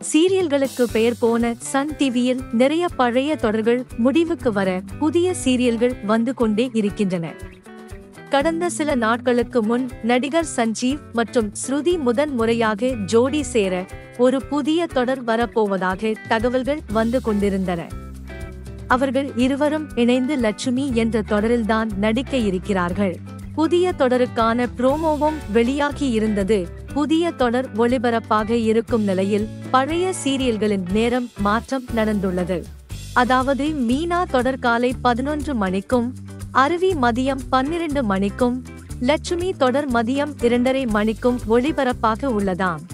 சீரியல்களுக்கு பெயர் போன சன் டிவியில் நிறைய பழைய தொடர்கள் முடிவுக்கு வர புதிய சீரியல்கள் வந்து கொண்டே இருக்கின்றன கடந்த சில நாட்களுக்கு முன் நடிகர் சஞ்சீவ் மற்றும் ஸ்ருதி முதன் முறையாக ஜோடி சேர ஒரு புதிய தொடர் வரப்போவதாக தகவல்கள் வந்து கொண்டிருந்தன அவர்கள் இருவரும் இணைந்து லட்சுமி என்ற தொடரில்தான் நடிக்க இருக்கிறார்கள் புதிய தொடருக்கான ப்ரோமோவும் வெளியாகி இருந்தது புதிய தொடர் ஒளிபரப்பாக இருக்கும் நிலையில் பழைய சீரியல்களின் நேரம் மாற்றம் நடந்துள்ளது அதாவது மீனா தொடர் காலை பதினொன்று மணிக்கும் அருவி மதியம் பன்னிரண்டு மணிக்கும் லட்சுமி தொடர் மதியம் இரண்டரை மணிக்கும் ஒளிபரப்பாக உள்ளதாம்